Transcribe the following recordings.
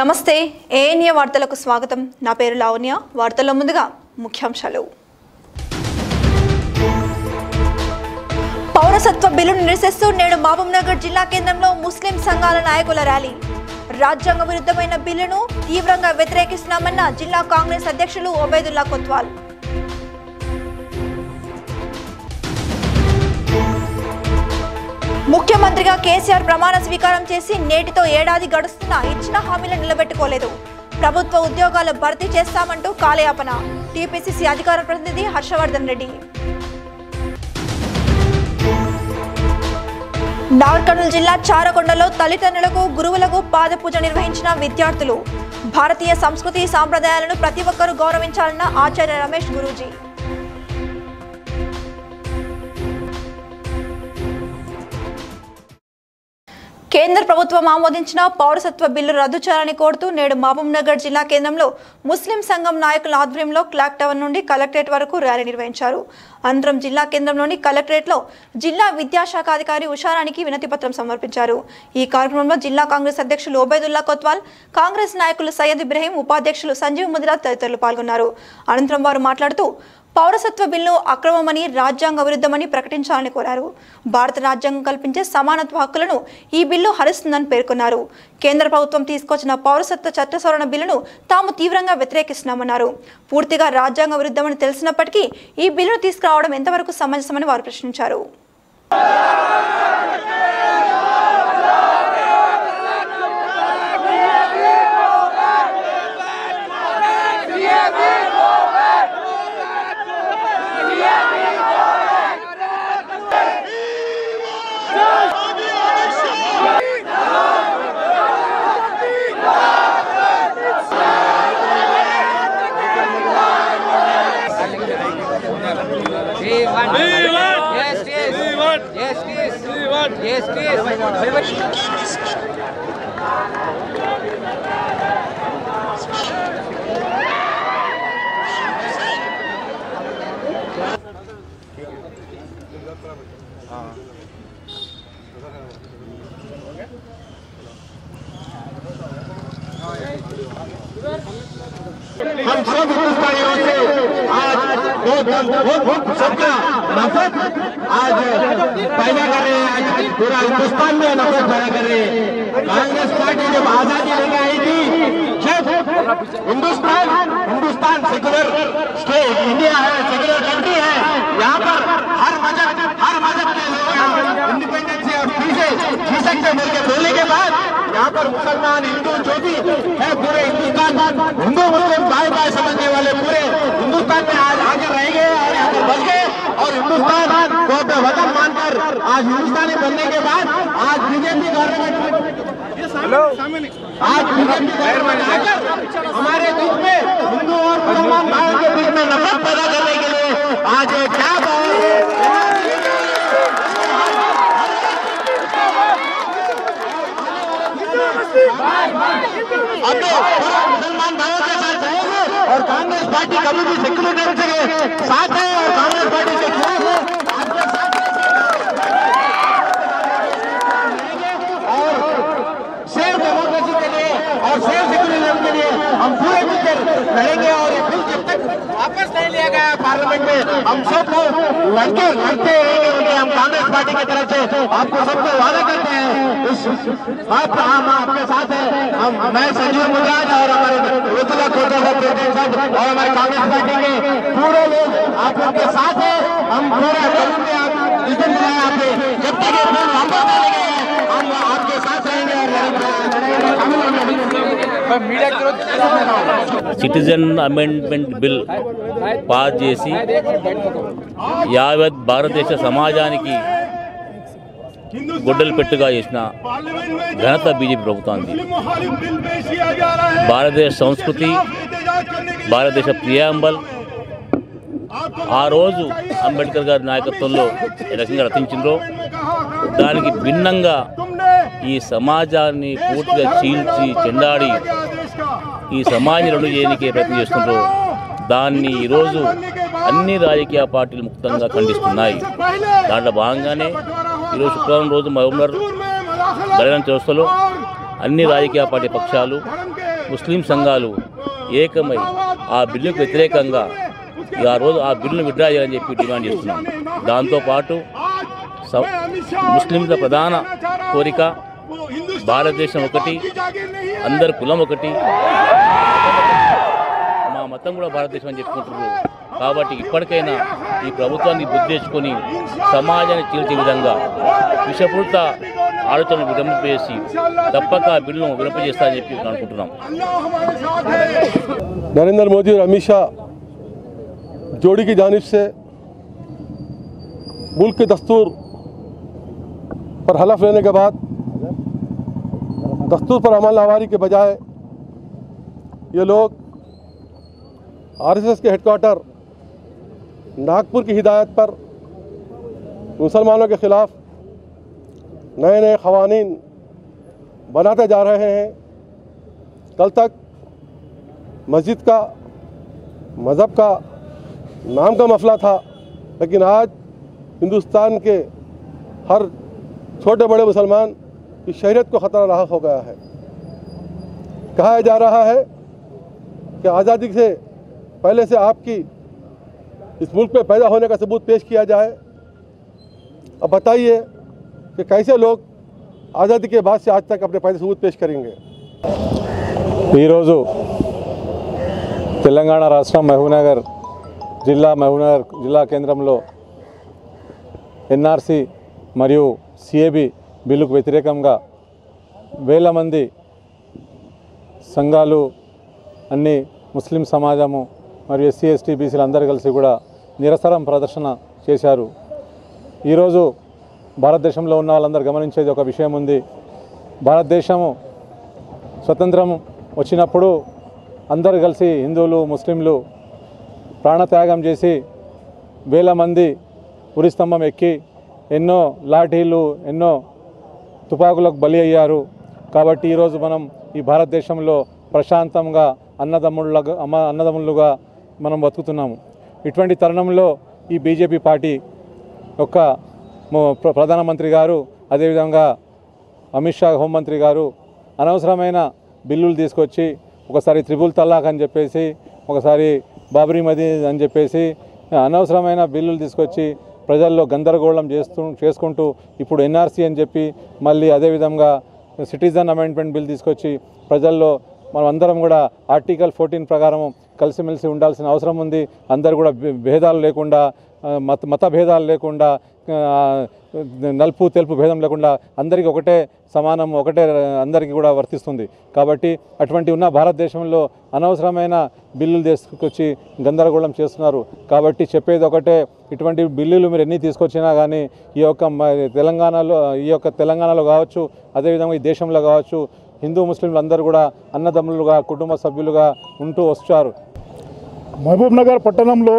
నమస్తే ఏఎన్ఏ వార్తలకు స్వాగతం నా పేరు లావణ్య వార్తల్లో ముందుగా ముఖ్యాంశాలు పౌరసత్వ బిల్లును నిరసిస్తూ నేడు మహబూబ్నగర్ జిల్లా కేంద్రంలో ముస్లిం సంఘాల నాయకుల ర్యాలీ రాజ్యాంగ విరుద్ధమైన బిల్లును తీవ్రంగా వ్యతిరేకిస్తున్నామన్న జిల్లా కాంగ్రెస్ అధ్యక్షులు ఒబైదుల్లా కొత్వాల్ ముఖ్యమంత్రిగా కేసీఆర్ ప్రమాణ స్వీకారం చేసి నేటితో ఏడాది గడుస్తున్నా ఇచ్చిన హామీలను నిలబెట్టుకోలేదు ప్రభుత్వ ఉద్యోగాలు భర్తీ చేస్తామంటూ కాలయాపన టీపీసీసీ అధికార ప్రతినిధి హర్షవర్ధన్ రెడ్డి నార్కర్నూలు జిల్లా చారకొండలో తల్లిదండ్రులకు గురువులకు పాదపూజ నిర్వహించిన విద్యార్థులు భారతీయ సంస్కృతి సాంప్రదాయాలను ప్రతి ఒక్కరూ గౌరవించాలన్న ఆచార్య రమేష్ గురూజీ కేంద్ర ప్రభుత్వం ఆమోదించిన పౌరసత్వ బిల్లు రద్దు చేయాలని కోరుతూ నేడు మహబూబ్నగర్ జిల్లా కేంద్రంలో ముస్లిం సంఘం నాయకుల ఆధ్వర్యంలో క్లాక్ టవర్ నుండి కలెక్టరేట్ వరకు ర్యాలీ నిర్వహించారు అనంతరం జిల్లా కేంద్రంలోని కలెక్టరేట్లో జిల్లా విద్యాశాఖ అధికారి ఉషారానికి వినతిపత్రం సమర్పించారు ఈ కార్యక్రమంలో జిల్లా కాంగ్రెస్ అధ్యక్షులు ఓబైదుల్లా కొత్వాల్ కాంగ్రెస్ నాయకులు సయ్యద్ ఇబ్రహీం ఉపాధ్యక్షులు సంజీవ్ ముదిరా తదితరులు పాల్గొన్నారు అనంతరం వారు మాట్లాడుతూ పౌరసత్వ బిల్లు అక్రమమని రాజ్యాంగ విరుద్ధమని ప్రకటించాలని కోరారు భారత రాజ్యాంగం కల్పించే సమానత్వ హక్కులను ఈ బిల్లు హరిస్తుందని పేర్కొన్నారు కేంద్ర ప్రభుత్వం తీసుకొచ్చిన పౌరసత్వ చట్ట సవరణ బిల్లును తాము తీవ్రంగా వ్యతిరేకిస్తున్నామన్నారు పూర్తిగా రాజ్యాంగ విరుద్ధమని తెలిసినప్పటికీ ఈ బిల్లును తీసుకురావడం ఎంతవరకు సమంజసమని వారు ప్రశ్నించారు We want. Yes, yes. We want. Yes, yes. We want. Yes, yes. हम सब हिंदुस्तानियों से आज वो वो वो सबका नफरत आज पैदा कर रहे हैं आज पूरा हिंदुस्तान में नफरत पैदा कर रहे हैं कांग्रेस पार्टी जब आजादी लेके आई थी जब Hindustan Hindustan secular state India है सेकुलर कंट्री है यहाँ पर हर मजहब हर मजहब के लोग इंडिपेंडेंस से अब पीछे जी सकते बोल के बोलने के बाद यहाँ पर मुसलमान हिंदू जो भी है पूरे हिंदुस्तान हिंदू मुस्लिम भाई भाई समझने वाले पूरे हिंदुस्तान में आज आकर रहेंगे और यहाँ पर बस गए और हिंदुस्तान को अपना वतन मानकर आज हिंदुस्तानी बनने के बाद आज बीजेपी गवर्नमेंट आज बीजेपी गवर्नमेंट आकर हमारे बीच में हिंदू और मुसलमान भाइयों के बीच में नफरत पैदा करने के लिए आज ये क्या अब तो पूरा मुसलमान भाइयों के साथ रहेंगे और कांग्रेस पार्टी कभी भी सेक्युलरिज्म के साथ है और कांग्रेस पार्टी के खिलाफ है आपके साथ और सेफ डेमोक्रेसी के लिए और सेफ सेक्युलरिज्म के लिए हम पूरे मिलकर लड़ेंगे और ये बिल जब तक वापस नहीं लिया गया है पार्लियामेंट में हम सब लोग लड़के लड़ते रहेंगे उनके हम कांग्रेस पार्टी की तरफ से आपको सबको वादा करते हैं इस आप हम आपके साथ हैं हम मैं संजीव मुद्राज और हमारे रुतुला खोटा साहब प्रेसिडेंट साहब और हमारे कांग्रेस पार्टी के पूरे लोग आप लोग के साथ हैं हम पूरा करेंगे आप जिस दिन मिला आपने जब तक ये बिल वापस नहीं लेंगे हम आपके साथ रहेंगे और लड़ेंगे शामिल होंगे సిటిజన్ అమెండ్మెంట్ బిల్ పాస్ చేసి యావత్ భారతదేశ సమాజానికి గొడ్డలు పెట్టుగా చేసిన ఘనత బీజేపీ ప్రభుత్వానికి భారతదేశ సంస్కృతి భారతదేశ ప్రియాంబల్ ఆ రోజు అంబేద్కర్ గారి నాయకత్వంలో ఏ రకంగా రచించిందో దానికి భిన్నంగా ఈ సమాజాన్ని పూర్తిగా చీల్చి చెండాడి ఈ సమాజాన్ని రెండు చేయడానికి ప్రయత్నం చేస్తుండ్రో దాన్ని ఈరోజు అన్ని రాజకీయ పార్టీలు ముక్తంగా ఖండిస్తున్నాయి దాంట్లో భాగంగానే ఈరోజు శుక్రవారం రోజు మహబూబ్నగర్ గణన వ్యవస్థలో అన్ని రాజకీయ పార్టీ పక్షాలు ముస్లిం సంఘాలు ఏకమై ఆ బిల్లుకు వ్యతిరేకంగా ఇక ఆ రోజు ఆ బిల్లును విడ్డ్రా చేయాలని చెప్పి డిమాండ్ చేస్తున్నాం దాంతోపాటు స- ముస్లింల ప్రధాన కోరిక భారతదేశం ఒకటి అందరి కులం ఒకటి మా మతం కూడా భారతదేశం అని చెప్పుకుంటున్నారు కాబట్టి ఇప్పటికైనా ఈ ప్రభుత్వాన్ని బుద్ధి తెచ్చుకొని సమాజాన్ని చీల్చే విధంగా విషపూరిత ఆలోచనలు విడంపేసి తప్పక ఆ బిల్లును విడంపజేస్తారని చెప్పి నేను అనుకుంటున్నాం नरेंद्र मोदी और अमित शाह जोड़ी की जानिब से मुल्क के दस्तूर पर हलफ लेने के बाद दस्तूर पर अमल आवारी के बजाय ये लोग आरएसएस के हेडक्वार्टर नागपुर की हिदायत पर मुसलमानों के ख़िलाफ़ नए नए कवानीन बनाते जा रहे हैं कल तक मस्जिद का मज़हब का नाम का मसला था लेकिन आज हिंदुस्तान के हर छोटे बड़े मुसलमान की शहरियत को ख़तरा रहा हो गया है कहा जा रहा है कि आज़ादी से पहले से आपकी इस मुल्क में पैदा होने का सबूत पेश किया जाए अब बताइए कि कैसे लोग आज़ादी के बाद से आज तक अपने पैदा सबूत पेश करेंगे ఈరోజు తెలంగాణ రాష్ట్రం మహబూబ్నగర్ జిల్లా మహబూబ్నగర్ జిల్లా కేంద్రంలో ఎన్ఆర్సి మరియు సిఏబి బిల్లుకు వ్యతిరేకంగా వేల మంది సంఘాలు అన్ని ముస్లిం సమాజము మరియు ఎస్సీ ఎస్టీ బీసీలు అందరూ కలిసి కూడా నిరసరం ప్రదర్శన చేశారు ఈరోజు భారతదేశంలో ఉన్న వాళ్ళందరూ గమనించేది ఒక విషయం ఉంది భారతదేశము స్వతంత్రం వచ్చినప్పుడు అందరు కలిసి హిందువులు ముస్లింలు ప్రాణత్యాగం చేసి వేల మంది ఉరిస్తంభం ఎక్కి ఎన్నో లాఠీలు ఎన్నో తుపాకులకు బలి అయ్యారు కాబట్టి ఈరోజు మనం ఈ భారతదేశంలో ప్రశాంతంగా అన్నదమ్ముళ్ళగా అమ్మ అన్నదమ్ములుగా మనం బతుకుతున్నాము ఇటువంటి తరుణంలో ఈ బీజేపీ పార్టీ యొక్క ము- ప్ర- ప్రధానమంత్రి గారు అదేవిధంగా అమిత్ షా హోంమంత్రి గారు అనవసరమైన బిల్లులు తీసుకొచ్చి ఒకసారి త్రిబుల్ తలాక్ అని చెప్పేసి ఒకసారి బాబరీ మది అని చెప్పేసి అనవసరమైన బిల్లులు తీసుకొచ్చి ప్రజల్లో గందరగోళం చేస్తూ చేసుకుంటూ ఇప్పుడు ఎన్ఆర్సీ అని చెప్పి మళ్ళీ అదేవిధంగా సిటిజన్ అమెండ్మెంట్ బిల్ తీసుకొచ్చి ప్రజల్లో మనం అందరం కూడా ఆర్టికల్ ఫోర్టీన్ ప్రకారం కలిసిమెలిసి ఉండాల్సిన అవసరం ఉంది అందరు కూడా భే- భేదాలు లేకుండా ఆ, మత మత భేదాలు లేకుండా ఆ, నలుపు తెలుపు భేదం లేకుండా అందరికీ ఒకటే సమానం ఒకటే అందరికీ కూడా వర్తిస్తుంది కాబట్టి అటువంటి ఉన్న భారతదేశంలో అనవసరమైన బిల్లులు తీసుకొచ్చి గందరగోళం చేస్తున్నారు కాబట్టి చెప్పేది ఒకటే ఇటువంటి బిల్లులు మీరు ఎన్ని తీసుకొచ్చినా కానీ ఈ యొక్క మ- తెలంగాణలో ఈ యొక్క తెలంగాణలో కావచ్చు అదేవిధంగా ఈ దేశంలో కావచ్చు హిందూ ముస్లింలు అందరూ కూడా అన్నదమ్ములుగా కుటుంబ సభ్యులుగా ఉంటూ వచ్చారు మహబూబ్ నగర్ పట్టణంలో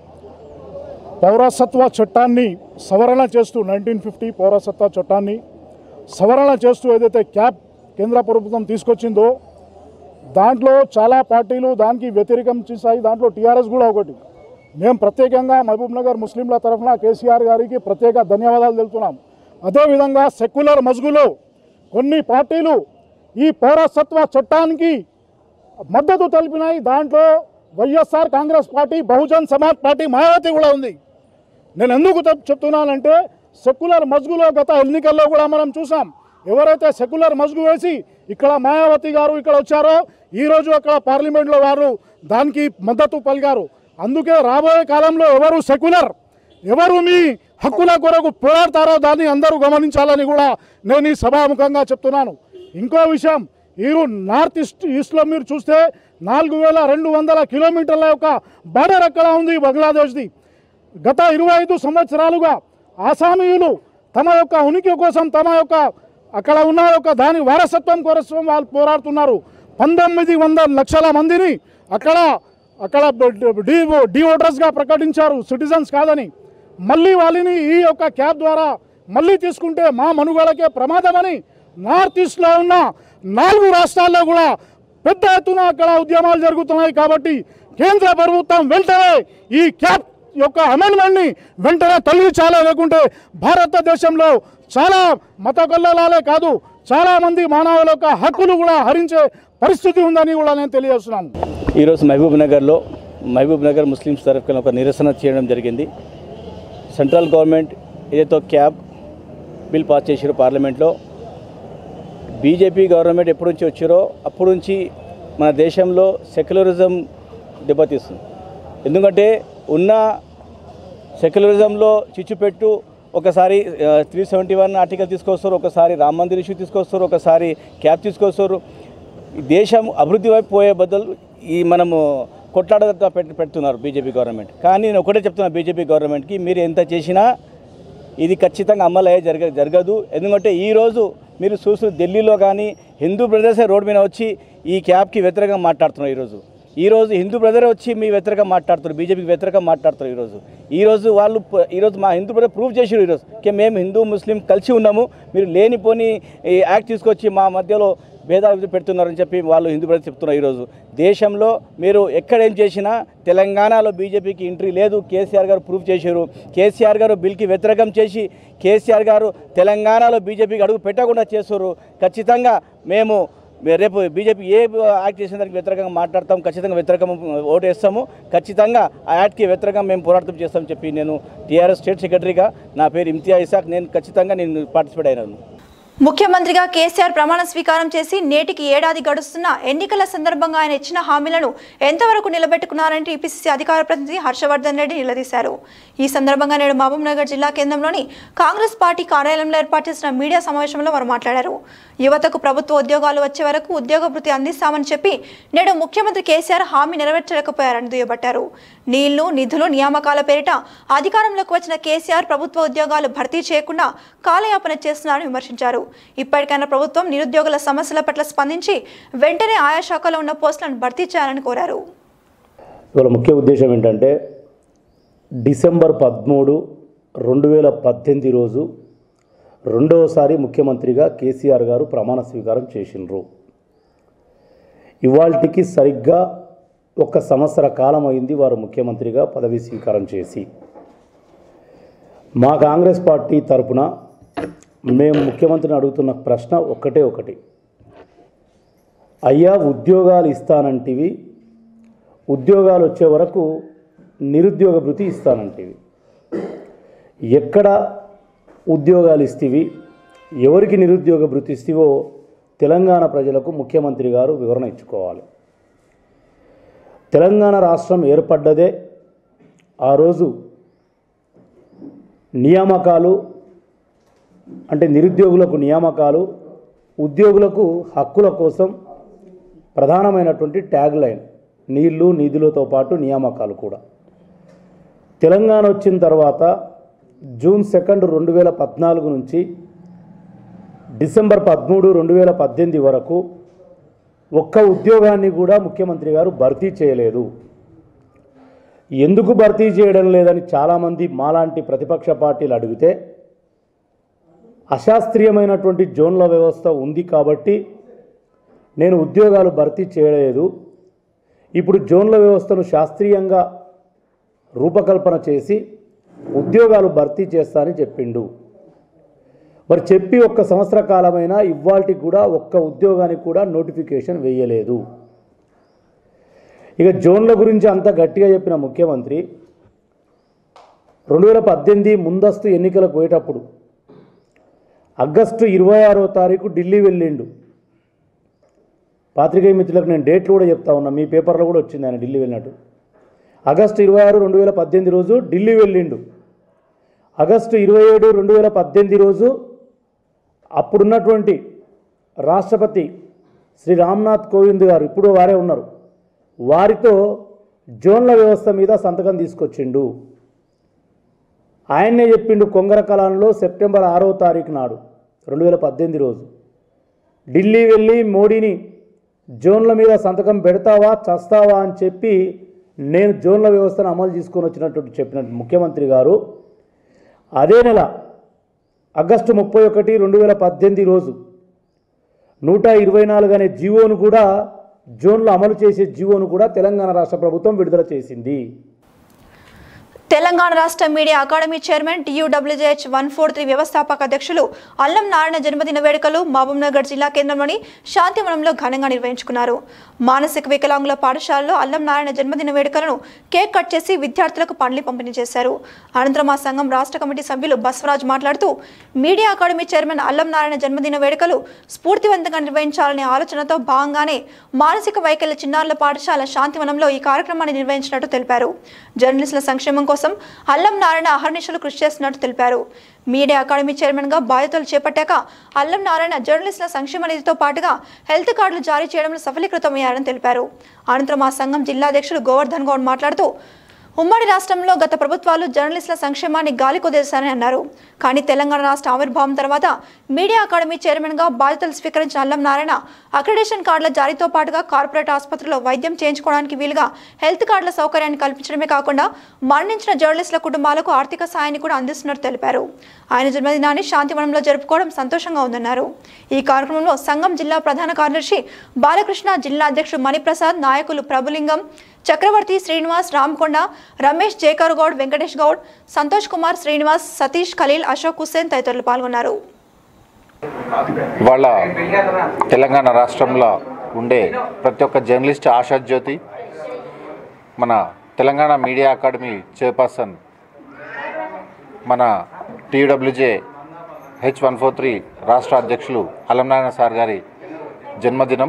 పౌరసత్వ చట్టాన్ని సవరణ చేస్తూ నైన్టీన్ ఫిఫ్టీ పౌరసత్వ చట్టాన్ని సవరణ చేస్తూ ఏదైతే క్యాప్ కేంద్ర ప్రభుత్వం తీసుకొచ్చిందో దాంట్లో చాలా పార్టీలు దానికి వ్యతిరేకం చేశాయి దాంట్లో టీఆర్ఎస్ కూడా ఒకటి మేము ప్రత్యేకంగా మహబూబ్ నగర్ ముస్లింల తరఫున కేసీఆర్ గారికి ప్రత్యేక ధన్యవాదాలు తెలుపుతున్నాం అదేవిధంగా సెక్యులర్ మజ్గులో కొన్ని పార్టీలు ఈ పౌరసత్వ చట్టానికి మద్దతు తెలిపినాయి దాంట్లో YSR Congress party Bahujan Samaj party Mayawati కూడా ఉంది నేను ఎందుకు చెప్- చెప్తున్నానంటే సెక్యులర్ మజ్గులో గత ఎన్నికల్లో కూడా మనం చూసాం ఎవరైతే సెక్యులర్ మజ్గు వేసి ఇక్కడ మాయావతి గారు ఇక్కడ వచ్చారో ఈరోజు అక్కడ పార్లమెంట్లో వారు దానికి మద్దతు పలికారు అందుకే రాబోయే కాలంలో ఎవరు సెక్యులర్ ఎవరు మీ హక్కుల కొరకు పోరాడతారో దాన్ని అందరూ గమనించాలని కూడా నేను ఈ సభాముఖంగా చెప్తున్నాను ఇంకో విషయం ఈరు నార్త్ ఈస్ట్ ఈస్ట్లో మీరు చూస్తే నాలుగు వేల రెండు వందల కిలోమీటర్ల యొక్క బార్డర్ అక్కడ ఉంది బంగ్లాదేశ్ది గత ఇరవై ఐదు సంవత్సరాలుగా ఆసామీయులు తమ యొక్క ఉనికి కోసం తమ యొక్క అక్కడ ఉన్న యొక్క దాని వారసత్వం కోసం వాళ్ళు పోరాడుతున్నారు పంతొమ్మిది వందల లక్షల మందిని అక్కడ అక్కడ డి డి ఓటర్స్గా ప్రకటించారు సిటిజన్స్ కాదని మళ్ళీ వాళ్ళని ఈ యొక్క క్యాబ్ ద్వారా మళ్ళీ తీసుకుంటే మా మనుగడకే ప్రమాదమని నార్త్ ఈస్ట్లో ఉన్న నాలుగు రాష్ట్రాల్లో కూడా పెద్ద ఎత్తున అక్కడ ఉద్యమాలు జరుగుతున్నాయి కాబట్టి కేంద్ర ప్రభుత్వం వెంటనే ఈ క్యాప్ యొక్క అమెండ్మెంట్ని వెంటనే తొలగించాలే లేకుంటే భారతదేశంలో చాలా మత కల్లోలాలే కాదు చాలామంది మానవుల యొక్క హక్కులు కూడా హరించే పరిస్థితి ఉందని కూడా నేను తెలియజేస్తున్నాను ఈరోజు మహబూబ్ నగర్లో మహబూబ్ నగర్ ముస్లిమ్స్ తరఫున ఒక నిరసన చేయడం జరిగింది సెంట్రల్ గవర్నమెంట్ ఏదైతే క్యాబ్ బిల్ పాస్ చేసారో పార్లమెంట్లో బీజేపీ గవర్నమెంట్ ఎప్పటి నుంచి వచ్చారో అప్పటి నుంచి మన దేశంలో సెక్యులరిజం దెబ్బతీస్తుంది ఎందుకంటే ఉన్న సెక్యులరిజంలో చిచ్చుపెట్టు ఒకసారి త్రీ సెవెంటీ వన్ ఆర్టికల్ తీసుకొస్తారు ఒకసారి రామ్ మందిర్ ఇష్యూ తీసుకొస్తారు ఒకసారి క్యాబ్ తీసుకొస్తారు ఈ దేశం అభివృద్ధి వైపు పోయే బదులు ఈ మనము కొట్లాడగా పెట్టి పెడుతున్నారు బీజేపీ గవర్నమెంట్ కానీ నేను ఒకటే చెప్తున్నా బీజేపీ గవర్నమెంట్కి మీరు ఎంత చేసినా ఇది ఖచ్చితంగా అమలు అయ్యే జరగ జరగదు ఎందుకంటే ఈరోజు మీరు చూస్తూ ఢిల్లీలో కానీ హిందూ బ్రదర్సే రోడ్ మీద వచ్చి ఈ క్యాబ్కి వ్యతిరేకంగా మాట్లాడుతున్నారు ఈరోజు ఈరోజు హిందూ బ్రదర్ వచ్చి మీ వ్యతిరేకంగా మాట్లాడుతారు బీజేపీకి వ్యతిరేకంగా మాట్లాడుతారు ఈరోజు ఈరోజు వాళ్ళు ప- ఈరోజు మా హిందూ బ్రదర్ ప్రూవ్ చేసారు ఈరోజు కే మేము హిందూ ముస్లిం కలిసి ఉన్నాము మీరు లేనిపోని ఈ యాక్ట్ తీసుకొచ్చి మా మధ్యలో భేదాలు పెడుతున్నారని చెప్పి వాళ్ళు హిందూ బ్రదర్ చెప్తున్నారు ఈరోజు దేశంలో మీరు ఎక్కడేం చేసినా తెలంగాణలో బీజేపీకి ఎంట్రీ లేదు కేసీఆర్ గారు ప్రూవ్ చేశారు కేసీఆర్ గారు బిల్కి వ్యతిరేకం చేసి కేసీఆర్ గారు తెలంగాణలో బీజేపీకి అడుగు పెట్టకుండా చేస్తారు ఖచ్చితంగా మేము మే- రేపు బీజేపీ ఏ యాక్ట్ చేసిన దానికి వ్యతిరేకంగా మాట్లాడతాం ఖచ్చితంగా వ్యతిరేకం ఓటు వేస్తాము ఖచ్చితంగా ఆ యాక్ట్కి వ్యతిరేకంగా మేము పోరాటం చేస్తామని చెప్పి నేను టీఆర్ఎస్ స్టేట్ సెక్రటరీగా నా పేరు ఇమ్తియా ఇసాక్ నేను ఖచ్చితంగా నేను పార్టిసిపేట్ అయినాను ముఖ్యమంత్రిగా కేసీఆర్ ప్రమాణ స్వీకారం చేసి నేటికి ఏడాది గడుస్తున్న ఎన్నికల సందర్భంగా ఆయన ఇచ్చిన హామీలను ఎంతవరకు నిలబెట్టుకున్నారని టీపీసీసీ అధికార ప్రతినిధి హర్షవర్ధన్ రెడ్డి నిలదీశారు ఈ సందర్భంగా నేడు మహబూబ్ నగర్ జిల్లా కేంద్రంలోని కాంగ్రెస్ పార్టీ కార్యాలయంలో ఏర్పాటు చేసిన మీడియా సమావేశంలో వారు మాట్లాడారు యువతకు ప్రభుత్వ ఉద్యోగాలు వచ్చే వరకు ఉద్యోగ భృతి అందిస్తామని చెప్పి నేడు ముఖ్యమంత్రి కేసీఆర్ హామీ నెరవేర్చలేకపోయారని దుయ్యబట్టారు నీళ్లు నిధులు నియామకాల పేరిట అధికారంలోకి వచ్చిన కేసీఆర్ ప్రభుత్వ ఉద్యోగాలు భర్తీ చేయకుండా కాలయాపన చేస్తున్నారని విమర్శించారు ఇప్పటికైనా ప్రభుత్వం నిరుద్యోగుల సమస్యల పట్ల స్పందించి వెంటనే ఆయా శాఖలో ఉన్న పోస్టులను భర్తీ చేయాలని కోరారు ఇవాళ ముఖ్య ఉద్దేశం ఏంటంటే డిసెంబర్ పదమూడు రెండు వేల పద్దెనిమిది రోజు రెండవసారి ముఖ్యమంత్రిగా కేసీఆర్ గారు ప్రమాణ స్వీకారం చేసినారు ఇవాళకి సరిగ్గా ఒక సంవత్సర కాలం అయింది వారు ముఖ్యమంత్రిగా పదవి స్వీకారం చేసి మా కాంగ్రెస్ పార్టీ తరపున మేము ముఖ్యమంత్రిని అడుగుతున్న ప్రశ్న ఒక్కటే ఒకటి అయ్యా ఉద్యోగాలు ఇస్తానంటివి ఉద్యోగాలు వచ్చే వరకు నిరుద్యోగ భృతి ఇస్తానంటివి ఎక్కడ ఉద్యోగాలు ఇస్తేవి ఎవరికి నిరుద్యోగ భృతి ఇస్తేవో తెలంగాణ ప్రజలకు ముఖ్యమంత్రి గారు వివరణ ఇచ్చుకోవాలి తెలంగాణ రాష్ట్రం ఏర్పడ్డదే ఆ రోజు నియామకాలు అంటే నిరుద్యోగులకు నియామకాలు ఉద్యోగులకు హక్కుల కోసం ప్రధానమైనటువంటి ట్యాగ్ లైన్ నీళ్లు నిధులతో పాటు నియామకాలు కూడా తెలంగాణ వచ్చిన తర్వాత జూన్ సెకండ్ రెండు వేల పద్నాలుగు నుంచి డిసెంబర్ పదమూడు రెండు వేల పద్దెనిమిది వరకు ఒక్క ఉద్యోగాన్ని కూడా ముఖ్యమంత్రి గారు భర్తీ చేయలేదు ఎందుకు భర్తీ చేయడం లేదని చాలామంది మాలాంటి ప్రతిపక్ష పార్టీలు అడిగితే అశాస్త్రీయమైనటువంటి జోన్ల వ్యవస్థ ఉంది కాబట్టి నేను ఉద్యోగాలు భర్తీ చేయలేదు ఇప్పుడు జోన్ల వ్యవస్థను శాస్త్రీయంగా రూపకల్పన చేసి ఉద్యోగాలు భర్తీ చేస్తానని చెప్పిండు మరి చెప్పి ఒక్క సంవత్సర కాలమైనా ఇవాళకి కూడా ఒక్క ఉద్యోగానికి కూడా నోటిఫికేషన్ వేయలేదు ఇక జోన్ల గురించి అంత గట్టిగా చెప్పిన ముఖ్యమంత్రి రెండు వేల పద్దెనిమిది ముందస్తు ఎన్నికలకు పోయేటప్పుడు ఆగస్టు ఇరవై ఆరో తారీఖు ఢిల్లీ వెళ్ళిండు పాత్రికేయ మిత్రులకు నేను డేట్లు కూడా చెప్తా ఉన్నా మీ పేపర్లో కూడా వచ్చింది ఆయన ఢిల్లీ వెళ్ళినట్టు ఆగస్టు ఇరవై ఆరు రెండు వేల పద్దెనిమిది రోజు ఢిల్లీ వెళ్ళిండు ఆగస్టు ఇరవై ఏడు రెండు వేల పద్దెనిమిది రోజు అప్పుడున్నటువంటి రాష్ట్రపతి శ్రీ రామ్నాథ్ కోవింద్ గారు ఇప్పుడు వారే ఉన్నారు వారితో జోన్ల వ్యవస్థ మీద సంతకం తీసుకొచ్చిండు ఆయన్నే చెప్పిండు కొంగర కళాంలో సెప్టెంబర్ ఆరో తారీఖు నాడు రెండు వేల పద్దెనిమిది రోజు ఢిల్లీ వెళ్ళి మోడీని జోన్ల మీద సంతకం పెడతావా చస్తావా అని చెప్పి నేను జోన్ల వ్యవస్థను అమలు తీసుకొని వచ్చినట్టు చెప్పినట్టు ముఖ్యమంత్రి గారు అదే నెల ఆగస్టు ముప్పై ఒకటి రెండు వేల పద్దెనిమిది రోజు నూట ఇరవై నాలుగు అనే జీవోను కూడా జోన్లో అమలు చేసే జీవోను కూడా తెలంగాణ రాష్ట్ర ప్రభుత్వం విడుదల చేసింది తెలంగాణ రాష్ట్ర media academy chairman TUWJH one four three వ్యవస్థాపక అధ్యక్షులు అల్లం నారాయణ జన్మదిన వేడుకలు మహబూబ్నగర్ జిల్లా కేంద్రంలోని శాంతివనంలో ఘనంగా నిర్వహించుకున్నారు మానసిక వికలాంగుల పాఠశాలలో అల్లం నారాయణ జన్మదిన వేడుకలను కేక్ కట్ చేసి విద్యార్థులకు పండ్లు పంపిణీ చేశారు అనంతరం ఆ సంఘం రాష్ట్ర కమిటీ సభ్యులు బస్వరాజ్ మాట్లాడుతూ మీడియా అకాడమీ చైర్మన్ అల్లం నారాయణ జన్మదిన వేడుకలు స్ఫూర్తివంతంగా నిర్వహించాలనే ఆలోచనతో భాగంగానే మానసిక వైకల్య చిన్నారుల పాఠశాల శాంతివనంలో ఈ కార్యక్రమాన్ని నిర్వహించినట్టు తెలిపారు జర్నలిస్టుల సంక్షేమం కోసం అల్లం నారాయణ అహర్నిశలు కృషి చేస్తున్నట్టు తెలిపారు మీడియా అకాడమీ చైర్మన్గా బాధ్యతలు చేపట్టాక అల్లం నారాయణ జర్నలిస్టుల సంక్షేమ నిధితో పాటుగా హెల్త్ కార్డులు జారీ చేయడంలో సఫలీకృతమయ్యారని తెలిపారు అనంతరం ఆ సంఘం జిల్లా అధ్యక్షుడు గోవర్ధన్ గౌడ్ మాట్లాడుతూ ఉమ్మడి రాష్ట్రంలో గత ప్రభుత్వాలు జర్నలిస్టుల సంక్షేమాన్ని గాలి కుదేశారని అన్నారు కానీ తెలంగాణ రాష్ట్ర ఆవిర్భావం తర్వాత మీడియా అకాడమీ చైర్మన్గా బాధ్యతలు స్వీకరించిన అల్లం నారాయణ అక్రిడేషన్ కార్డుల జారీతో పాటుగా కార్పొరేట్ ఆసుపత్రిలో వైద్యం చేయించుకోవడానికి వీలుగా హెల్త్ కార్డుల సౌకర్యాన్ని కల్పించడమే కాకుండా మరణించిన జర్నలిస్టుల కుటుంబాలకు ఆర్థిక సాయాన్ని కూడా అందిస్తున్నట్టు తెలిపారు ఆయన జన్మదినాన్ని శాంతివనంలో జరుపుకోవడం సంతోషంగా ఉందన్నారు ఈ కార్యక్రమంలో సంఘం జిల్లా ప్రధాన కార్యదర్శి బాలకృష్ణ జిల్లా అధ్యక్షుడు మణిప్రసాద్ నాయకులు ప్రభులింగం చక్రవర్తి శ్రీనివాస్ రామకొండ రమేష్ జేకర్ గౌడ్ వెంకటేష్ గౌడ్ సంతోష్ కుమార్ శ్రీనివాస్ సతీష్ ఖలీల్ అశోక్ హుస్సేన్ తదితరులు పాల్గొన్నారు ఇవాళ తెలంగాణ రాష్ట్రంలో ఉండే ప్రతి ఒక్క జర్నలిస్ట్ ఆశాజ్యోతి మన తెలంగాణ మీడియా అకాడమీ చైర్పర్సన్ మన TWJ H one four three రాష్ట్ర అధ్యక్షులు అలంనారాయణ సార్ గారి జన్మదినం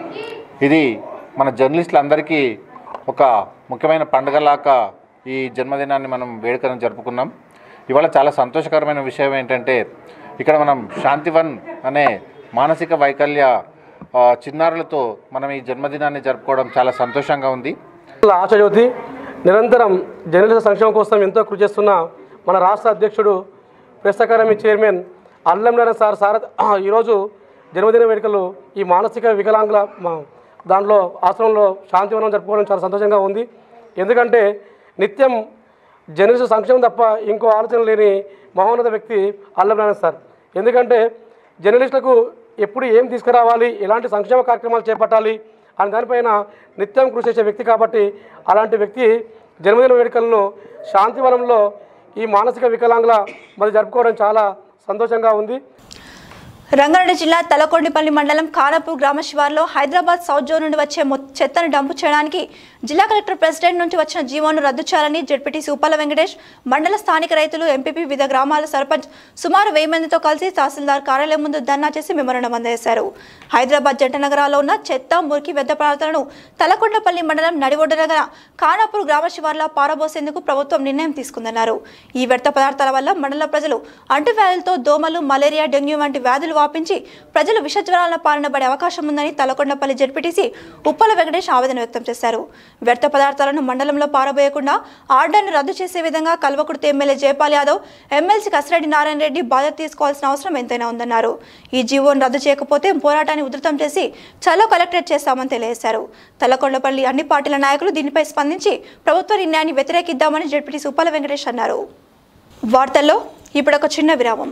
ఇది మన జర్నలిస్టులందరికీ ఒక ముఖ్యమైన పండుగలాగా ఈ జన్మదినాన్ని మనం వేడుకను జరుపుకున్నాం ఇవాళ చాలా సంతోషకరమైన విషయం ఏంటంటే ఇక్కడ మనం శాంతివన్ అనే మానసిక వైకల్య ఆ, చిన్నారులతో మనం ఈ జన్మదినాన్ని జరుపుకోవడం చాలా సంతోషంగా ఉంది ఆశజ్యోతి నిరంతరం జర్నలిస్టుల సంక్షేమం కోసం ఎంతో కృషి చేస్తున్న మన రాష్ట్ర అధ్యక్షుడు ప్రెస్ అకాడమీ చైర్మన్ అల్లం నారాయణ సార్ సార్ ఈరోజు జన్మదిన వేడుకలు ఈ మానసిక వికలాంగుల మా- దాంట్లో ఆశ్రమంలో శాంతివనం జరుపుకోవడం చాలా సంతోషంగా ఉంది ఎందుకంటే నిత్యం జర్నలిస్టు సంక్షేమం తప్ప ఇంకో ఆలోచన లేని మహోన్నత వ్యక్తి అల్లం నారాయణ సార్ ఎందుకంటే జర్నలిస్టులకు ఎప్పుడు ఏం తీసుకురావాలి ఎలాంటి సంక్షేమ కార్యక్రమాలు చేపట్టాలి అని దానిపైన నిత్యం కృషి చేసే వ్యక్తి కాబట్టి అలాంటి వ్యక్తి జన్మదిన వేడుకలను శాంతివనంలో ఈ మానసిక వికలాంగుల మరి జరుపుకోవడం చాలా సంతోషంగా ఉంది రంగారెడ్డి జిల్లా తలకొండిపల్లి మండలం కానపూర్ గ్రామ శివార్లో హైదరాబాద్ సౌత్ జోన్ నుండి వచ్చే మొ- చెత్తను డంపు చేయడానికి జిల్లా కలెక్టర్ ప్రెసిడెంట్ నుంచి వచ్చిన జీవోను రద్దు చేయాలని జడ్పీటీసీ ఉప్పల వెంకటేష్ మండల స్థానిక రైతులు ఎంపీపీ వివిధ గ్రామాల సర్పంచ్ సుమారు వెయ్యి మందితో కలిసి తహసీల్దార్ కార్యాలయం ముందు ధర్నా చేసి మెమోరండం అందజేశారు హైదరాబాద్ జంట నగరాల్లో ఉన్న చెత్త మురికి వ్యర్థ పదార్థాలను తలకొండపల్లి మండలం నడిఒడ్డున గల కానాపూర్ గ్రామ శివార్లో పారబోసేందుకు ప్రభుత్వం నిర్ణయం తీసుకుందన్నారు ఈ వ్యర్థ పదార్థాల వల్ల మండల ప్రజలు అంటువ్యాధులతో దోమలు మలేరియా డెంగ్యూ వంటి వ్యాధులు వాపించి ప్రజలు విషజ్వరాల పాలన పడే అవకాశం ఉందని తలకొండపల్లి జడ్పీటీసీ ఉప్పల వెంకటేష్ ఆవేదన వ్యక్తం చేశారు వ్యర్థ పదార్థాలను మండలంలో పారబోయకుండా ఆర్డర్ను రద్దు చేసే విధంగా కల్వకుర్తి ఎమ్మెల్యే జయపాల్ యాదవ్ ఎమ్మెల్సీ కసిరెడ్డి నారాయణ రెడ్డి బాధ్యత తీసుకోవాల్సిన అవసరం ఎంతైనా ఉందన్నారు ఈ జీవోను రద్దు చేయకపోతే పోరాటాన్ని ఉధృతం చేసి చలో కలెక్టరేట్ చేస్తామని తెలియజేశారు తలకొండపల్లి అన్ని పార్టీల నాయకులు దీనిపై స్పందించి ప్రభుత్వ నిర్ణయాన్ని వ్యతిరేకిద్దామని జడ్పీటీసీ ఉప్పల వెంకటేష్ అన్నారు వార్తల్లో ఇప్పుడు ఒక చిన్న విరామం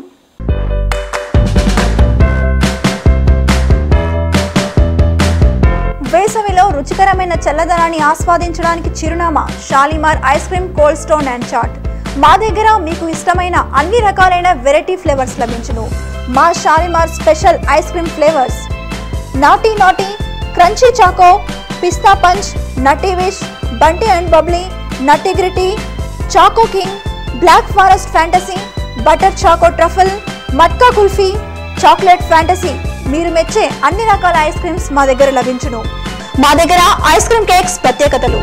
వేసవిలో రుచికరమైన చల్లదనాన్ని ఆస్వాదించడానికి చిరునామా Shalimar ice cream cold stone and chaat మా దగ్గర మీకు ఇష్టమైన అన్ని రకాలైన వెరైటీ ఫ్లేవర్స్ లభించును మా Shalimar special ice cream flavours naughty naughty crunchy choco pista punch nutty wish Bunty and bubbly nutty gritty choco king black forest fantasy butter choco truffle matka kulfi chocolate fantasy మీరు మెచ్చే అన్ని రకాల ఐస్ క్రీమ్స్ మా దగ్గర లభించును మా దగ్గర ఐస్ క్రీమ్ కేక్స్ ప్రత్యేకతలు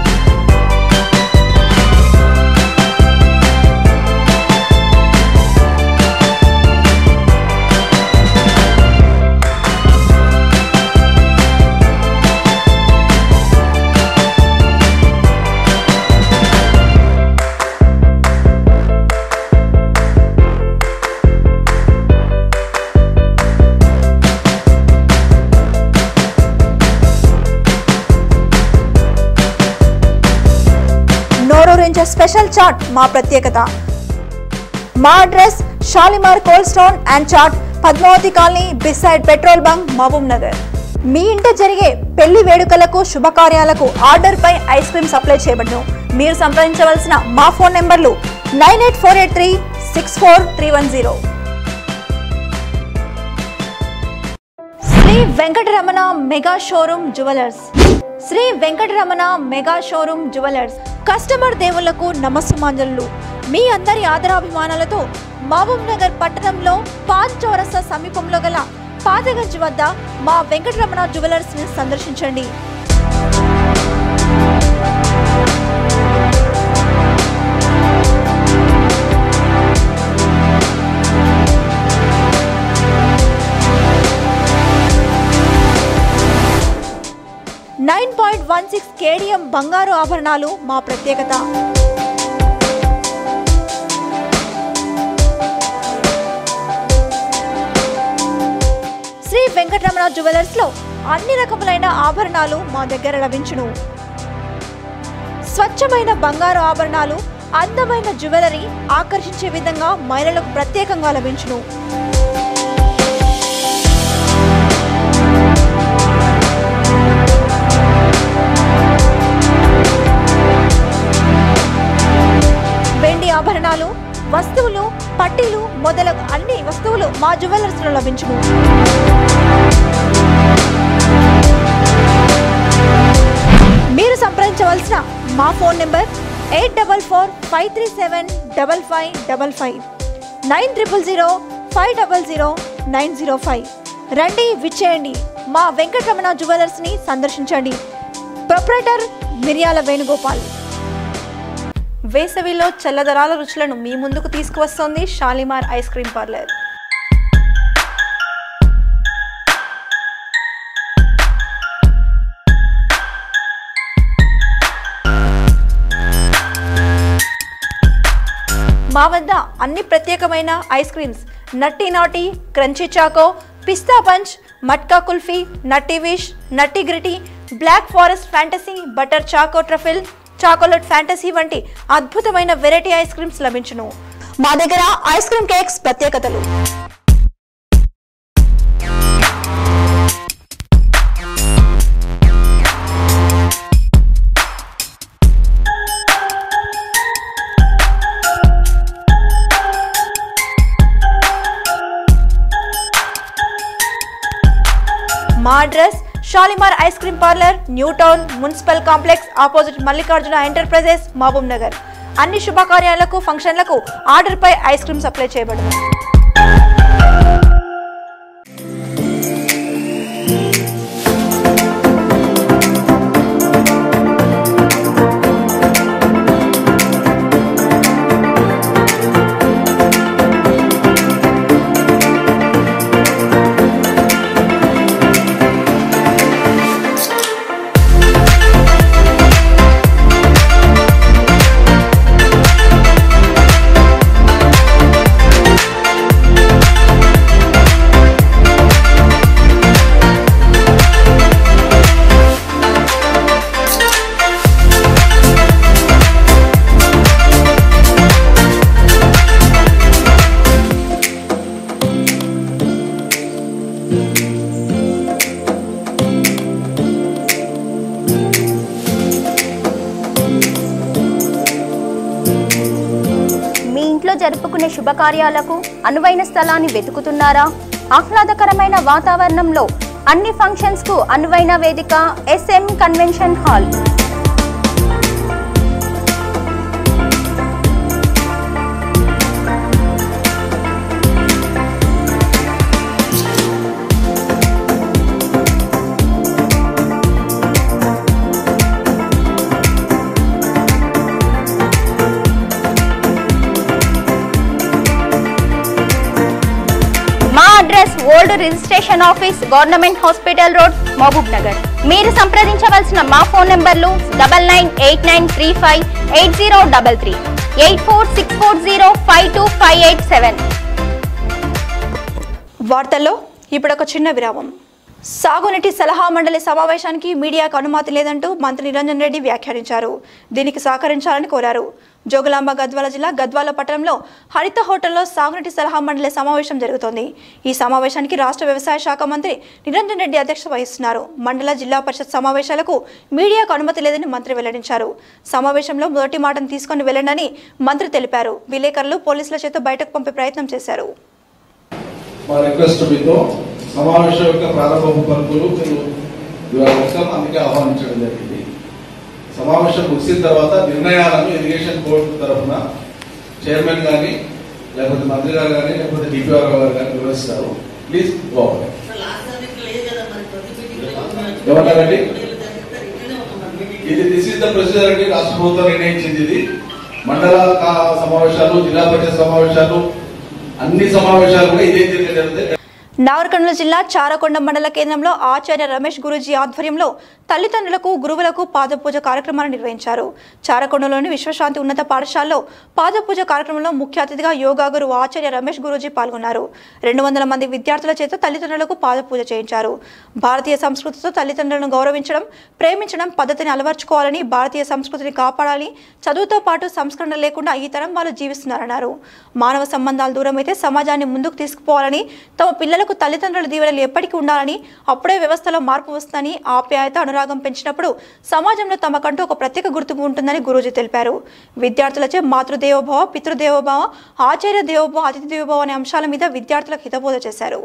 నోరూరించే స్పెషల్ చాట్ మా ప్రత్యేకత మా address Shalimar cold stone and chaat Padmavati colony beside petrol bunk Mahabubnagar మీ ఇంట జరిగే పెళ్లి వేడుకలకు శుభకార్యాలకు ఆర్డర్ పై ఐస్ క్రీమ్ సప్లై చేయబడును మీరు సంప్రదించవలసిన మా phone numbers nine eight four eight three six four three one zero Shri Venkataramana mega showroom jewellers Shri Venkataramana mega showroom jewellers customer దేవుళ్లకు నమస్సుమాంజలు మీ అందరి ఆదరాభిమానాలతో మహబూబ్ నగర్ పట్టణంలో పాన్ చౌరస్తా సమీపంలో గల పాతగంజ్ వద్ద మా వెంకటరమణ జ్యువెలర్స్ ని సందర్శించండి nine point one six KDM బంగారు ఆభరణాలు మా ప్రత్యేకత శ్రీ వెంకటరమణ జ్యువెలర్స్ లో అన్ని రకములైన ఆభరణాలు మా దగ్గర లభించును స్వచ్ఛమైన బంగారు ఆభరణాలు అందమైన జ్యువెలరీ ఆకర్షించే విధంగా మహిళలకు ప్రత్యేకంగా లభించును వెండి ఆభరణాలు వస్తువులు పట్టీలు మొదలగు అన్ని వస్తువులు మా జ్యువెలర్స్ లో లభించును మీరు సంప్రదించవలసిన మా phone number eight double four five three seven double five double five nine triple zero five double zero nine zero five రండి విచ్చేయండి మా వెంకటరమణ జ్యువెలర్స్ని సందర్శించండి ప్రొపరేటర్ మిరియాల వేణుగోపాల్ వేసవిలో చల్లదరాల రుచులను మీ ముందుకు తీసుకువస్తోంది షాలిమార్ ఐస్ క్రీమ్ పార్లర్ మా వద్ద అన్ని ప్రత్యేకమైన ice creams nutty naughty crunchy choco pista punch matka kulfi nutty wish nutty gritty black forest fantasy butter choco truffle chocolate fantasy వంటి అద్భుతమైన వెరైటీ ఐస్ క్రీమ్స్ లభించును మా దగ్గర ఐస్ క్రీమ్ కేక్స్ ప్రత్యేకతలు మా address Shalimar ice cream parlour new town municipal complex opposite Mallikarjuna enterprises Mahabubnagar అన్ని శుభకార్యాలకు ఫంక్షన్లకు ఆర్డర్పై ఐస్ క్రీమ్ సప్లై చేయబడును మీ ఇంట్లో జరుపుకునే శుభకార్యాలకు అనువైన స్థలాన్ని వెతుకుతున్నారా ఆహ్లాదకరమైన వాతావరణంలో అన్ని ఫంక్షన్స్ కు అనువైన వేదిక ఎస్ఎం కన్వెన్షన్ హాల్ మా address old registration office government hospital road Mahabubnagar మీరు సంప్రదించవలసిన మా phone numbers double nine eight nine three five eight zero double three eight four six four zero five two five eight seven వార్తల్లో ఇప్పుడు ఒక చిన్న విరామం సాగునీటి సలహా మండలి సమావేశానికి మీడియాకు అనుమతి లేదంటూ మంత్రి నిరంజన్ రెడ్డి వ్యాఖ్యానించారు దీనికి సహకరించాలని కోరారు జోగులాంబ గద్వాల జిల్లా గద్వాల పట్టణంలో హరిత హోటల్లో సాగునీటి సలహా మండలి సమావేశం జరుగుతోంది ఈ సమావేశానికి రాష్ట్ర వ్యవసాయ శాఖ మంత్రి నిరంజన్ రెడ్డి అధ్యక్షత వహిస్తున్నారు మండల జిల్లా పరిషత్ సమావేశాలకు మీడియాకు అనుమతి లేదని మంత్రి వెల్లడించారు సమావేశంలో మొదటి మాటను తీసుకొని వెళ్ళండని మంత్రి తెలిపారు విలేకరులు పోలీసుల చేత బయటకు పంపే ప్రయత్నం చేశారు మా రిక్వెస్ట్ మీతో సమావేశం యొక్క ప్రారంభ పలుకులు మీరు ఇవాళ వెల్కమ్ అందుకే ఆహ్వానించడం జరిగింది సమావేశం ముగిసిన తర్వాత నిర్ణయాలను ఇరిగేషన్ బోర్డు తరఫున చైర్మన్ కానీ లేకపోతే మంత్రి గారు కానీ లేకపోతే డిపిఆర్ గారు కానీ వివరిస్తారు ప్లీజ్ గోవాలి ఏమన్నారండి ఇది దిస్ ఇస్ ద ప్రొసీజర్ అండి రాష్ట్ర ప్రభుత్వం నిర్ణయించింది ఇది మండల కా- సమావేశాలు జిల్లా పరిషత్ సమావేశాలు అన్ని సమావేశాలు కూడా ఇదే తీరుగా జరుగుతాయి నాగర్కర్నూలు జిల్లా చారకొండ మండల కేంద్రంలో ఆచార్య రమేష్ గురూజీ ఆధ్వర్యంలో తల్లిదండ్రులకు గురువులకు పాదపూజ కార్యక్రమాన్ని నిర్వహించారు చారకొండలోని విశ్వశాంతి ఉన్నత పాఠశాలలో పాదపూజ కార్యక్రమంలో ముఖ్య అతిథిగా యోగా గురువు ఆచార్య రమేష్ గురూజీ పాల్గొన్నారు రెండు వందల మంది విద్యార్థుల చేత తల్లిదండ్రులకు పాదపూజ చేయించారు భారతీయ సంస్కృతితో తల్లిదండ్రులను గౌరవించడం ప్రేమించడం పద్ధతిని అలవర్చుకోవాలని భారతీయ సంస్కృతిని కాపాడాలి చదువుతో పాటు సంస్కరణ లేకుండా ఈ తరం వాళ్ళు జీవిస్తున్నారన్నారు మానవ సంబంధాలు దూరమైతే సమాజాన్ని ముందుకు తీసుకుపోవాలని తమ పిల్లలకు తల్లిదండ్రుల దీవెనలు ఎప్పటికీ ఉండాలని అప్పుడే వ్యవస్థలో మార్పు వస్తుందని ఆప్యాయత అనురాగం పెంచినప్పుడు సమాజంలో తమకంటూ ఒక ప్రత్యేక గుర్తింపు ఉంటుందని గురూజీ తెలిపారు విద్యార్థులచే మాతృదేవోభవ పితృదేవోభవ ఆచార్య దేవోభవ అతిథి దేవోభవ అనే అంశాల మీద విద్యార్థులకు హితబోధ చేశారు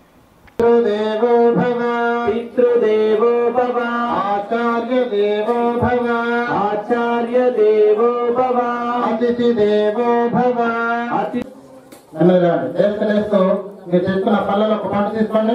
దేవో భవ పితృదేవో భవ ఆచార్య దేవో భవ ఆచార్య దేవో భవ అతిథి దేవో భవ అతి లేస్తూ మీరు చేసుకున్న పళ్ళలో ఒక పంట తీసుకోండి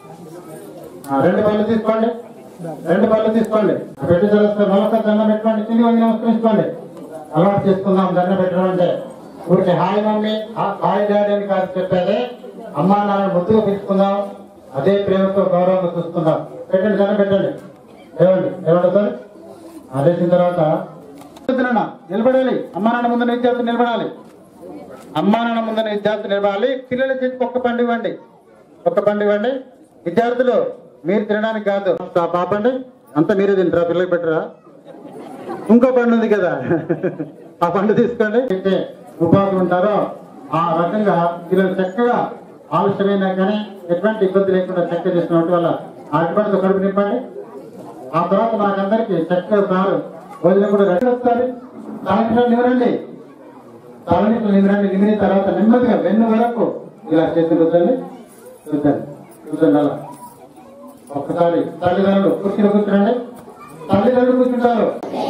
ఆ, రెండు పళ్ళు తీసుకోండి రెండు పళ్ళు తీసుకోండి పెట్టి చదివిస్తే నమస్కారం దండం పెట్టుకోండి కింది వంగి నమస్కరించుకోండి అలవాటు చేసుకుందాం దండం పెట్టడం అంటే ఊరికి హాయ్ మమ్మీ హా- హాయ్ డాడీ అని కాదు చెప్పేది అమ్మా నాన్న ముద్దుగా పిలుచుకుందాం అదే ప్రేమతో గౌరవంగా చూసుకుందాం పెట్టండి దండం పెట్టండి లేవండి లేవండి సార్ అదేసిన తర్వాత నాన్న, నిలబడాలి అమ్మా నాన్న ముందు విద్యార్థి నిలబడాలి అమ్మా నాన్న ముందు విద్యార్థి నిలబడాలి పిల్లల చేతికి ఒక్క పండు ఇవ్వండి ఒక్క పండు ఇవ్వండి విద్యార్థులు మీరు తినడానికి కాదు ఆ పాపండి అంతా మీరే తింటారా పిల్లలకి పెట్టరా ఇంకో పండు ఉంది కదా ఆ పండు తీసుకోండి అయితే ఉపాధి ఉంటారో ఆ రకంగా పిల్లలు చక్కగా ఆలస్యమైనా కానీ ఎటువంటి ఇబ్బంది లేకుండా చక్కగా చేస్తున్నట్టు వల్ల అటువంటి కడుపు నింపండి ఆ తర్వాత మనకందరికి చక్కగా సారు భోజనం కూడా రెడీ వస్తారు సాయంత్రం నివరండి తలనిట్లు నిమిరండి నిమిరిన తర్వాత నెమ్మదిగా వెన్ను వరకు ఇలా చేతులు రుద్దండి రుద్దండి రుద్దండి అలా ఒక్కసారి తల్లిదండ్రులు కూర్చుని కూర్చునండి తల్లిదండ్రులు కూర్చుంటారు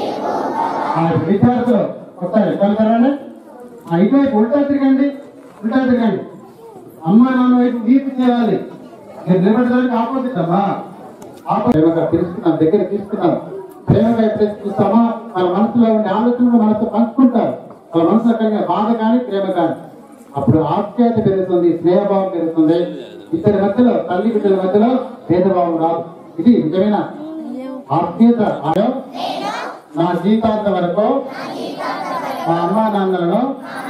ఆ విద్యార్థులు ఒకసారి కలుతారండి ఆ ఇటువైపు ఉల్టా తిరగండి ఉల్టా తిరగండి అమ్మ నాన్న వైపు వీపు చేయాలి మీరు నిలబడడానికి ఆపోజిట్ అమ్మా ఆపో- ప్రేమగా పిలుస్తున్నాం దగ్గర తీసుకున్నాం ప్రేమగా ఎప్పుడైతే చూస్తామో వాళ్ళ మనసులో ఉండే ఆలోచనలు మనతో పంచుకుంటారు వాళ్ళ మనసులో కలిగిన బాధ కానీ ప్రేమ కానీ అప్పుడు ఆప్యాయత పెరుగుతుంది స్నేహభావం పెరుగుతుంది ఇద్దరి మధ్యలో తల్లి బిడ్డల మధ్యలో భేదభావం రాదు ఇది నిజమైన ఆత్మీయత ఆలో నా జీవితాంతం వరకు మా అమ్మా నాన్నలను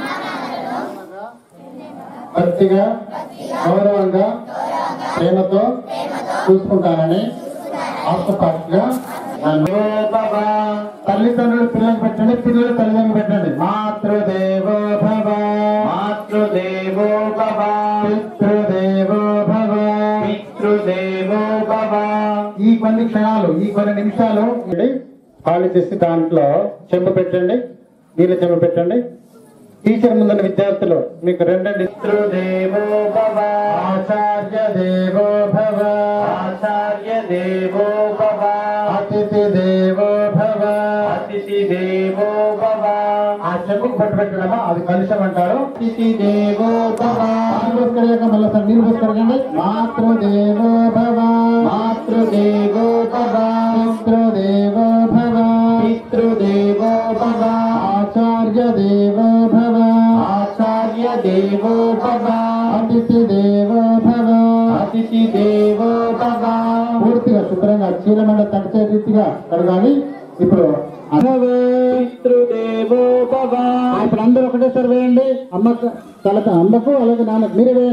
భక్తిగా గౌరవంగా ప్రేమతో చూసుకుంటానని ఆత్మపాటిగా తల్లిదండ్రులు పిల్లలకు పెట్టండి పిల్లలు తల్లిదండ్రులు పెట్టండి మాతృదేవో భవ మాతృదేవో భవ పితృదేవో భవ పితృదేవో భవ ఈ కొన్ని క్షణాలు ఈ కొన్ని నిమిషాలు ఖాళీ చేసి దాంట్లో చెంబు పెట్టండి నీళ్ళ చెంబు పెట్టండి టీచర్ ముందున్న విద్యార్థులు మీకు రెండండి పితృదేవో భవ ఆచార్య దేవో భవ ఆచార్య దేవో భవ అతిథి దేవో భవ అతిథి దేవో భవ ఆ చెప్పుకు పట్టు పెట్టడమా అది కలుషం అంటారు అతిథి దేవో భవ నీళ్ళు మళ్ళీ సార్ నీళ్ళు పోసుకోరండి మాతృదేవో భవ మాతృదేవో భవ పితృదేవో భవ పితృదేవో భవ ఆచార్య దేవో భవ ఆచార్య దేవో భవ అతిథి దేవో భవ అతిథి దేవో భవ పూర్తిగా శుభ్రంగా చీలమండ తడిచే రీతిగా కడగాలి ఇప్పుడు పితృదేవో భవ ఇప్పుడు అందరూ ఒకటేసారి వేయండి అమ్మ తలక అమ్మకు అలాగే నాన్నకు మీరే వేయండి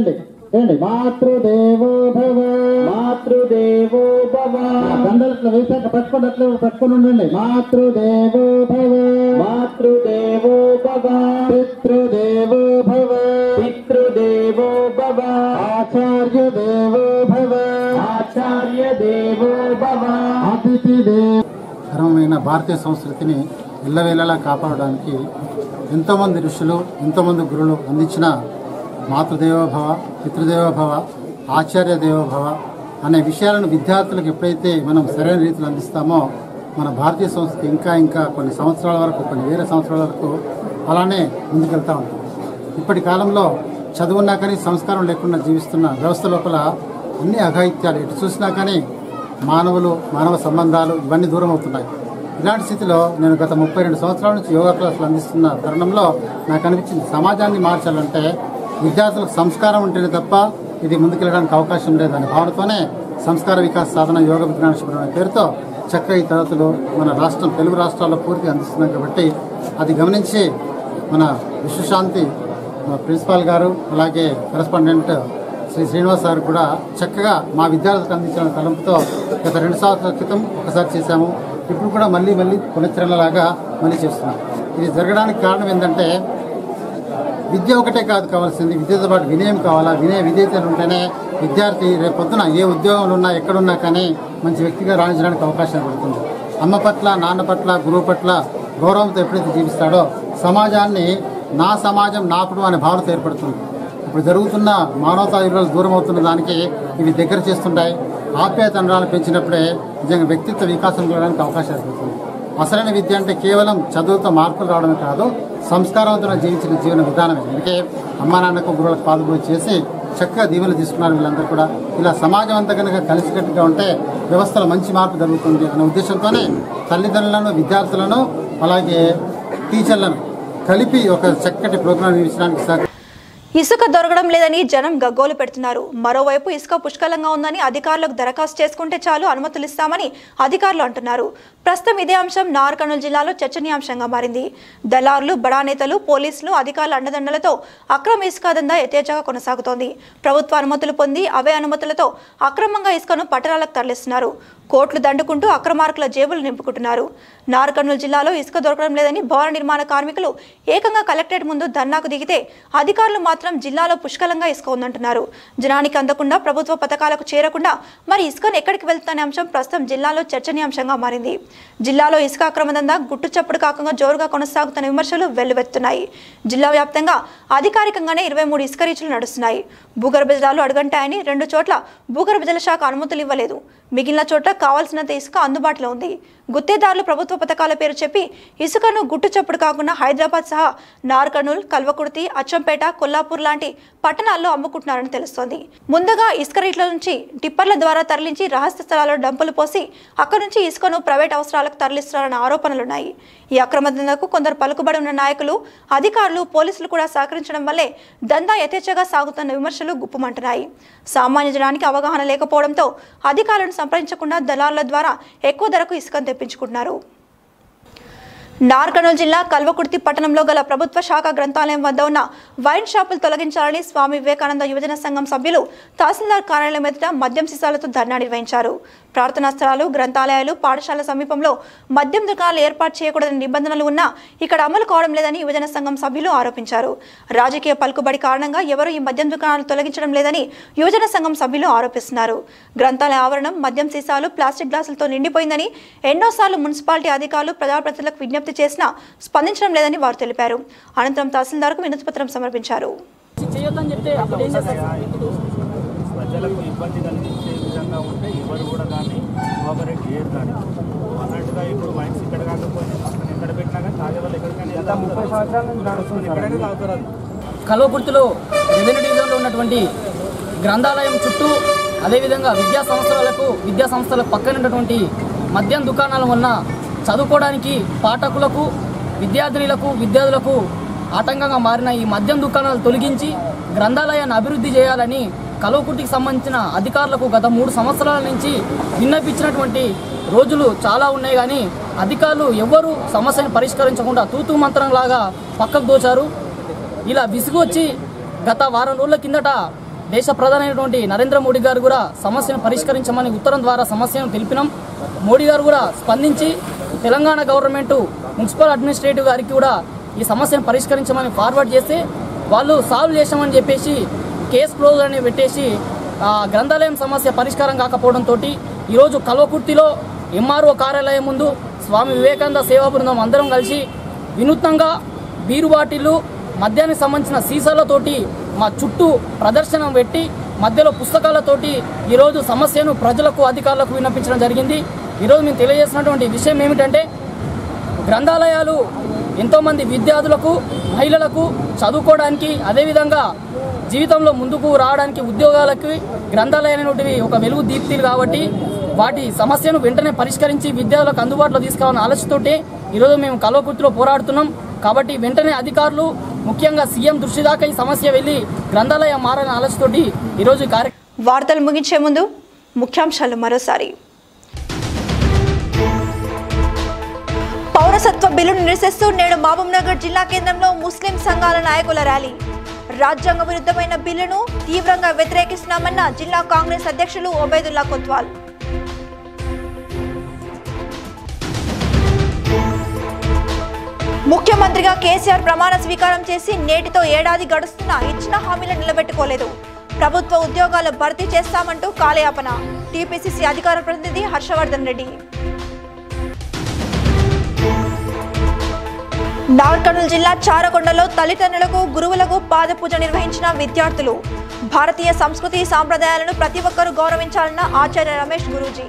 ఏంటి మాతృదేవో భవ మాతృదేవో భవ దండలు ఇట్లా వేసాక పట్టుకోండి అట్లా పట్టుకొని ఉండండి మాతృదేవో భవ మాతృదేవో భవ పితృదేవో భవ పితృదేవో భవ ఆచార్య దేవో భవ ఆచార్య దేవో భవ అతిథి దేవ ధర్మమైన భారతీయ సంస్కృతిని ఇళ్ళవేళలా కాపాడడానికి ఎంతోమంది ఋషులు ఎంతోమంది గురువులు అందించిన మాతృదేవోభవ పితృదేవోభవ ఆచార్య దేవోభవ అనే విషయాలను విద్యార్థులకు ఎప్పుడైతే మనం సరైన రీతిలో అందిస్తామో మన భారతీయ సంస్కృతి ఇంకా ఇంకా కొన్ని సంవత్సరాల వరకు కొన్ని వేల సంవత్సరాల వరకు అలానే ముందుకెళ్తూ ఉంటుంది ఇప్పటి కాలంలో చదువున్నా కానీ సంస్కారం లేకుండా జీవిస్తున్న వ్యవస్థ లోపల అన్ని అఘాయిత్యాలు ఎటు చూసినా కానీ మానవులు మానవ సంబంధాలు ఇవన్నీ దూరం అవుతున్నాయి ఇలాంటి స్థితిలో నేను గత ముప్పై రెండు సంవత్సరాల నుంచి యోగా క్లాసులు అందిస్తున్న తరుణంలో నాకు అనిపించింది సమాజాన్ని మార్చాలంటే విద్యార్థులకు సంస్కారం ఉంటేనే తప్ప ఇది ముందుకెళ్ళడానికి అవకాశం లేదనే భావనతోనే సంస్కార వికాస సాధన యోగ విజ్ఞాన శిబిరం అనే పేరుతో చక్కగా ఈ తరగతులు మన రాష్ట్రం తెలుగు రాష్ట్రాల్లో పూర్తిగా అందిస్తున్నాం కాబట్టి అది గమనించి మన విశ్వశాంతి మా ప్రిన్సిపాల్ గారు అలాగే కరెస్పాండెంట్ శ్రీ శ్రీనివాస్ గారు కూడా చక్కగా మా విద్యార్థులకు అందించిన తలంపుతో గత రెండు సంవత్సరాల క్రితం ఒకసారి చేశాము ఇప్పుడు కూడా మళ్ళీ మళ్ళీ పునశ్చరణలాగా మళ్ళీ చేస్తున్నాం ఇది జరగడానికి కారణం ఏంటంటే విద్య ఒకటే కాదు కావాల్సింది విద్యతో పాటు వినయం కావాలా వినయ విధేయతలు ఉంటేనే విద్యార్థి రేపు పొద్దున ఏ ఉద్యోగంలో ఉన్నా ఎక్కడున్నా కానీ మంచి వ్యక్తిగా రాణించడానికి అవకాశం పడుతుంది అమ్మ పట్ల నాన్న పట్ల గురువు పట్ల గౌరవంతో ఎప్పుడైతే జీవిస్తాడో సమాజాన్ని నా సమాజం నా కుటుంబం అనే భావనతో ఏర్పడుతుంది ఇప్పుడు జరుగుతున్న మానవతా విలువలు దూరం అవుతున్న దానికి ఇవి దగ్గర చేస్తుంటాయి ఆప్యాయత అనురాలు పెంచినప్పుడే నిజంగా వ్యక్తిత్వ వికాసం కలగడానికి అవకాశం ఏర్పడుతుంది అసలైన విద్య అంటే కేవలం చదువుతో మార్పులు రావడమే కాదు సంస్కారవంతుల జీవించిన జీవన విధానమే అందుకే అమ్మా నాన్నకు గురువులకు పాల్గొని చేసి చక్కగా దీవెనలు తీసుకున్నారు వీళ్ళందరూ కూడా ఇలా సమాజం అంతా కనుక కలిసికట్టుగా ఉంటే వ్యవస్థలో మంచి మార్పు జరుగుతుంది అనే ఉద్దేశంతోనే తల్లిదండ్రులను విద్యార్థులను అలాగే టీచర్లను కలిపి ఒక చక్కటి ప్రోగ్రాం నిర్మించడానికి సహ ఇసుక దొరకడం లేదని జనం గగ్గోలు పెడుతున్నారు మరోవైపు ఇసుక పుష్కలంగా ఉందని అధికారులకు దరఖాస్తు చేసుకుంటే చాలు అనుమతులు ఇస్తామని అధికారులు అంటున్నారు ప్రస్తుతం ఇదే అంశం నార్కర్నూలు జిల్లాలో చర్చనీయాంశంగా మారింది దళారులు బడా నేతలు పోలీసులు అధికారుల అండదండలతో అక్రమ ఇసుక దందా యథేచ్ఛగా కొనసాగుతోంది ప్రభుత్వ అనుమతులు పొంది అవే అనుమతులతో అక్రమంగా ఇసుకను పట్టణాలకు తరలిస్తున్నారు కోట్లు దండుకుంటూ అక్రమార్కుల జేబులు నింపుకుంటున్నారు నార్కర్నూలు జిల్లాలో ఇసుక దొరకడం లేదని భవన నిర్మాణ కార్మికులు ఏకంగా కలెక్టరేట్ ముందు ధర్నాకు దిగితే అధికారులు మాత్రం జిల్లాలో పుష్కలంగా ఇసుక ఉందంటున్నారు జనానికి అందకుండా ప్రభుత్వ పథకాలకు చేరకుండా మరి ఇసుకను ఎక్కడికి వెళ్తున్న అంశం ప్రస్తుతం జిల్లాలో చర్చనీయాంశంగా మారింది జిల్లాలో ఇసుక అక్రమ దందా గుట్టు చప్పుడు కాకుండా జోరుగా కొనసాగుతున్న విమర్శలు వెల్లువెత్తున్నాయి జిల్లా వ్యాప్తంగా అధికారికంగానే ఇరవై మూడు ఇసుక రీచ్లు నడుస్తున్నాయి భూగర్భ జలాలు అడుగంటాయని రెండు చోట్ల భూగర్భ జల శాఖ అనుమతులు ఇవ్వలేదు మిగిలిన చోట్ల కావాల్సినంత ఇసుక అందుబాటులో ఉంది గుత్తేదారులు ప్రభుత్వ పథకాల పేరు చెప్పి ఇసుకను గుట్టు చప్పుడు కాకుండా హైదరాబాద్ సహా నార్కర్నూల్ కల్వకుర్తి అచ్చంపేట కొల్లాపూర్ లాంటి పట్టణాల్లో అమ్ముకుంటున్నారని తెలుస్తోంది ముందుగా ఇసుక రీట్ల నుంచి టిప్పర్ల ద్వారా తరలించి రహస్య స్థలాల్లో డంపులు పోసి అక్కడి నుంచి ఇసుకను ప్రైవేట్ అవసరాలకు తరలిస్తున్నారన్న ఆరోపణలున్నాయి ఈ అక్రమ దందాకు కొందరు పలుకుబడి ఉన్న నాయకులు అధికారులు పోలీసులు కూడా సహకరించడం వల్లే దందా యథేచ్ఛగా సాగుతున్న విమర్శలు గుప్పమంటున్నాయి సామాన్య జనానికి అవగాహన లేకపోవడంతో అధికారులను సంప్రదించకుండా దళారుల ద్వారా ఎక్కువ ధరకు ఇసుకను తెప్పించుకుంటున్నారు నార్కర్నూలు జిల్లా కల్వకుర్తి పట్టణంలో గల ప్రభుత్వ శాఖ గ్రంథాలయం వద్ద ఉన్న వైన్ షాపులు తొలగించాలని స్వామి వివేకానంద యువజన సంఘం సభ్యులు తహసీల్దార్ కార్యాలయం ఎదుట మద్యం సీసాలతో ధర్నా నిర్వహించారు ప్రార్థనా స్థలాలు గ్రంథాలయాలు పాఠశాల సమీపంలో మద్యం దుకాణాలు ఏర్పాటు చేయకూడని నిబంధనలు ఉన్నా ఇక్కడ అమలు కావడం లేదని యువజన సంఘం సభ్యులు ఆరోపించారు రాజకీయ పలుకుబడి కారణంగా ఎవరు ఈ మద్యం దుకాణాలు తొలగించడం లేదని యువజన సంఘం సభ్యులు ఆరోపిస్తున్నారు గ్రంథాలయ ఆవరణం మద్యం సీసాలు ప్లాస్టిక్ గ్లాసులతో నిండిపోయిందని ఎన్నోసార్లు మున్సిపాలిటీ అధికారులు ప్రజాప్రతినిధులకు విజ్ఞప్తి చేసినా స్పందించడం లేదని వారు తెలిపారు అనంతరం తహసీల్దార్కు వినతి పత్రం సమర్పించారు చేయొద్దని చెప్తే అప్పుడు ఏం చేస్తారు ప్రజలకు ఇబ్బంది కలిగించే విధంగా ఉంటే ఎవరు కూడా దాన్ని కోఆపరేట్ చేయరు కానీ అన్నట్టుగా ఇప్పుడు మైండ్స్ ఇక్కడ కాకపోతే పక్కన ఎక్కడ పెట్టినా కానీ తాగే వాళ్ళు ఎక్కడికైనా ముప్పై సంవత్సరాల నుంచి నడుస్తుంది ఎక్కడైనా తాగుతారు అది కల్వకుర్తిలో రెవెన్యూ డివిజన్లో ఉన్నటువంటి గ్రంథాలయం చుట్టూ అదేవిధంగా విద్యా సంస్థలకు విద్యా సంస్థల పక్కన ఉన్నటువంటి మద్యం దుకాణాల వలన చదువుకోవడానికి పాఠకులకు విద్యార్థినులకు విద్యార్థులకు ఆటంకంగా మారిన ఈ మద్యం దుకాణాలు తొలగించి గ్రంథాలయాన్ని అభివృద్ధి చేయాలని కల్వకుర్తికి సంబంధించిన అధికారులకు గత మూడు సంవత్సరాల నుంచి విన్నపించినటువంటి రోజులు చాలా ఉన్నాయి కానీ అధికారులు ఎవ్వరూ సమస్యను పరిష్కరించకుండా తూతూ మంత్రంలాగా పక్కకు దోచారు ఇలా విసుగు వచ్చి గత వారం రోజుల కిందట దేశ ప్రధానమైనటువంటి నరేంద్ర మోడీ గారు కూడా సమస్యను పరిష్కరించమని ఉత్తరం ద్వారా సమస్యను తెలిపినాం మోడీ గారు కూడా స్పందించి తెలంగాణ గవర్నమెంట్ మున్సిపల్ అడ్మినిస్ట్రేటివ్ గారికి కూడా ఈ సమస్యను పరిష్కరించమని ఫార్వర్డ్ చేస్తే వాళ్ళు సాల్వ్ చేసామని చెప్పేసి కేసు క్లోజ్ అని పెట్టేసి ఆ, గ్రంథాలయం సమస్య పరిష్కారం కాకపోవడంతో ఈరోజు కల్వకుర్తిలో ఎంఆర్ఓ కార్యాలయం ముందు స్వామి వివేకానంద సేవా బృందం అందరం కలిసి వినూత్నంగా బీరు బాటిళ్ళు మద్యానికి సంబంధించిన సీసాలతోటి మా చుట్టూ ప్రదర్శన పెట్టి మధ్యలో పుస్తకాలతోటి ఈరోజు సమస్యను ప్రజలకు అధికారులకు విన్నపించడం జరిగింది ఈరోజు మేము తెలియజేసినటువంటి విషయం ఏమిటంటే గ్రంథాలయాలు ఎంతోమంది విద్యార్థులకు మహిళలకు చదువుకోవడానికి అదేవిధంగా జీవితంలో ముందుకు రావడానికి ఉద్యోగాలకి గ్రంథాలయాలు అనేటివి ఒక వెలుగు దీప్తిలు కాబట్టి వాటి సమస్యను వెంటనే పరిష్కరించి విద్యార్థులకు అందుబాటులో తీసుకురావాలని ఆలోచనతోటే ఈరోజు మేము కల్వకుర్తిలో పోరాడుతున్నాం కాబట్టి వెంటనే అధికారులు ముఖ్యంగా సీఎం దృష్టి దాకా ఈ సమస్య వెళ్ళి గ్రంథాలయం మారని ఆలోచనతోటి ఈరోజు ఈ కార్యక్రమం వార్తలు ముగించే ముందు ముఖ్యాంశాలు మరోసారి పౌరసత్వ బిల్లును నిరసిస్తూ నేడు మహబూబ్నగర్ జిల్లా కేంద్రంలో ముస్లిం సంఘాల నాయకుల ర్యాలీ రాజ్యాంగ విరుద్ధమైన బిల్లును తీవ్రంగా వ్యతిరేకిస్తున్నామన్న జిల్లా కాంగ్రెస్ అధ్యక్షులు ఒబైదుల్లా కొత్వాల్ ముఖ్యమంత్రిగా కేసీఆర్ ప్రమాణ స్వీకారం చేసి నేటితో ఏడాది గడుస్తున్నా ఇచ్చిన హామీలను నిలబెట్టుకోలేదు ప్రభుత్వ ఉద్యోగాలు భర్తీ చేస్తామంటూ కాలయాపన టీపీసీసీ అధికార ప్రతినిధి హర్షవర్ధన్ రెడ్డి నార్కర్నూలు జిల్లా చారకొండలో తల్లిదండ్రులకు గురువులకు పాదపూజ నిర్వహించిన విద్యార్థులు భారతీయ సంస్కృతి సాంప్రదాయాలను ప్రతి ఒక్కరూ గౌరవించాలన్న ఆచార్య రమేష్ గురూజీ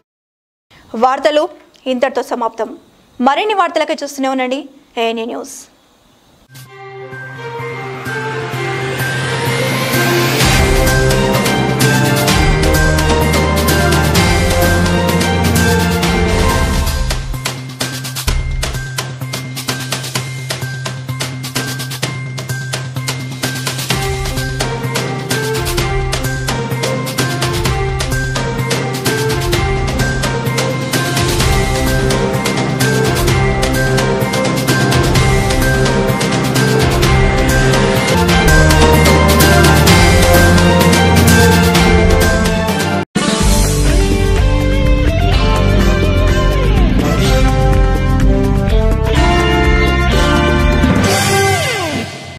వార్తలు ఇంతటితో సమాప్తం మరిన్ని వార్తలకి చూస్తూనే ఉండండి ఏఎన్ఏ న్యూస్